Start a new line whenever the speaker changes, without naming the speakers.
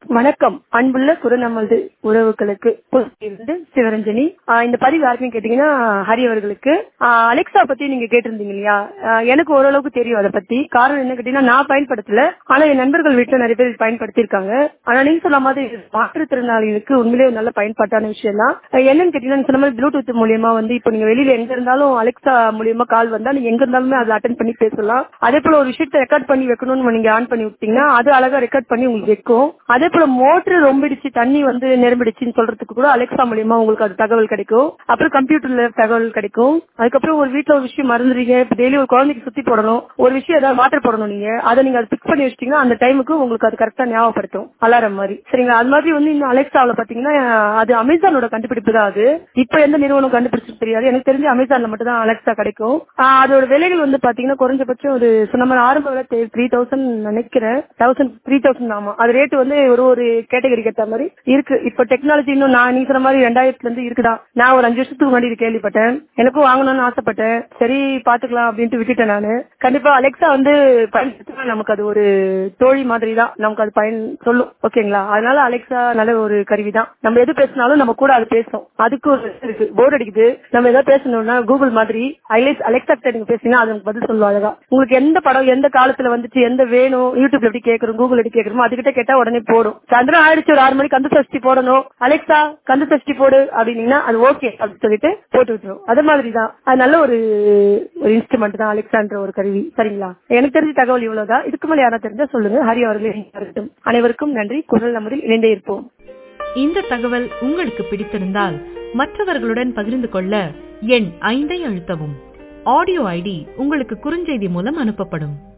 வணக்கம் அன்புள்ள குறுநமது உறவுகளுக்கு இருந்து சிவரஞ்சனி ஆஹ் இந்த பதிவு யாருக்குன்னு கேட்டீங்கன்னா ஹரி அவர்களுக்கு ஆஹ் அலெக்சா பத்தி நீங்க கேட்டிருந்தீங்க இல்லையா ஆஹ் எனக்கு ஓரளவுக்கு தெரியும் அதை பத்தி காரணம் என்ன கேட்டீங்கன்னா நான் பயன்படுத்தல ஆனா என் நண்பர்கள் வீட்டுல நிறைய பேர் பயன்படுத்தியிருக்காங்க ஆனா நீங்க சொன்ன மாதிரி இது மாற்றுத்திறனாளிகளுக்கு உண்மையிலேயே ஒரு நல்ல பயன்பாட்டான விஷயம் தான் ஆஹ் என்னன்னு கேட்டீங்கன்னா நீங்க சொன்ன மாதிரி ப்ளூடூத் மூலியமா வந்து இப்போ நீங்க வெளியில எங்க இருந்தாலும் அலெக்சா மூலியமா கால் வந்தா நீங்க எங்க இருந்தாலுமே அதை அட்டன் பண்ணி பேசலாம் அதே போல ஒரு விஷயத்தை ரெக்கார்ட் பண்ணி வைக்கணும்னு நீங்க ஆன் பண்ணி விட்டீங்கன்னா அது அழகா ரெக்கார்ட் பண்ணி உங்களுக்கு வைக்கும் அதே போல மோட்டர் ரொம்பிடுச்சு தண்ணி வந்து நிரம்பிடுச்சுன்னு சொல்றதுக்கு கூட அலெக்சா மூலியமா உங்களுக்கு அது தகவல் கிடைக்கும் அப்புறம் கம்ப்யூட்டர்ல தகவல் கிடைக்கும் அதுக்கப்புறம் ஒரு வீட்ல ஒரு விஷயம் மறந்துறீங்க இப்ப டெய்லி ஒரு குழந்தைக்கு சுத்தி போடணும் ஒரு விஷயம் ஏதாவது வாட்டர் போடணும் நீங்க அதை நீங்க அதை பிக்ஸ் பண்ணி வச்சிட்டீங்கன்னா அந்த டைமுக்கு உங்களுக்கு அது கரெக்டா ஞாபகப்படுத்தும் அலாரம் மாதிரி சரிங்களா அது மாதிரி வந்து இன்னும் அலெக்சாவில் பாத்தீங்கன்னா அது அமேசானோட கண்டுபிடிப்பு தான் அது இப்ப எந்த நிறுவனம் கண்டுபிடிச்சு தெரியாது எனக்கு தெரிஞ்சு அமேசான்ல மட்டும் தான் அலெக்சா கிடைக்கும் ஆஹ் அதோட விலைகள் வந்து பாத்தீங்கன்னா குறைஞ்சபட்சம் ஒரு சொன்ன மாதிரி ஆரம்ப விலை த்ரீ தௌசண்ட் நினைக்கிறேன் தௌசண்ட் த்ரீ தௌசண்ட் ஆமா அது ரேட் வந்து ஒரு ஒரு கேட்டகரிக்கு ஏற்ற மாதிரி இருக்கு இப்ப டெக்னாலஜி இன்னும் நான் நீங்க சொன்ன மாதிரி ரெண்டாயிரத்துல இருந்து இருக்குதா நான் ஒரு அஞ்சு வருஷத்துக்கு முன்னாடி இது கேள்விப்பட்டேன் எனக்கும் வாங்கணும்னு ஆசைப்பட்டேன் சரி பாத்துக்கலாம் அப்படின்ட்டு விட்டுட்டேன் நானு கண்டிப்பா அலெக்சா வந்து பயன்படுத்தினா நமக்கு அது ஒரு தோழி மாதிரி தான் நமக்கு அது பயன் சொல்லும் ஓகேங்களா அதனால அலெக்சா நல்ல ஒரு கருவி தான் நம்ம எது பேசினாலும் நம்ம கூட அது பேசும் அதுக்கு ஒரு இது இருக்கு போர்டு அடிக்குது நம்ம ஏதாவது பேசணும்னா கூகுள் மாதிரி ஐலேஸ் அலெக்சா கிட்ட நீங்க பேசினா அது உங்களுக்கு பதில் சொல்லும் அழகா உங்களுக்கு எந்த படம் எந்த காலத்துல வந்துச்சு எந்த வேணும் யூடியூப்ல எப்படி கேட்கறோம் கூகுள் எப்படி கேட்கறோமோ அதுகிட்ட கேட்டா உடனே போடும் சாயந்தரம் ஆயிடுச்சு ஒரு ஆறு மணிக்கு கந்த சஷ்டி போடணும் அலெக்சா கந்த சஷ்டி போடு அப்படின்னீங்கன்னா அது ஓகே அப்படின்னு சொல்லிட்டு போட்டு விட்டுரும் அது மாதிரி தான் அது நல்ல ஒரு ஒரு இன்ஸ்ட்ருமெண்ட் தான் அலெக்சான்ற ஒரு கருவி சரிங்களா எனக்கு தெரிஞ்ச தகவல் இவ்வளவுதான் இதுக்கு மேல யாரா தெரிஞ்சா சொல்லுங்க ஹரி அவர்களே இருக்கட்டும் அனைவருக்கும் நன்றி குரல் நமதில் இணைந்தே இருப்போம்
இந்த தகவல் உங்களுக்கு பிடித்திருந்தால் மற்றவர்களுடன் பகிர்ந்து கொள்ள எண் ஐந்தை அழுத்தவும் ஆடியோ ஐடி உங்களுக்கு குறுஞ்செய்தி மூலம் அனுப்பப்படும்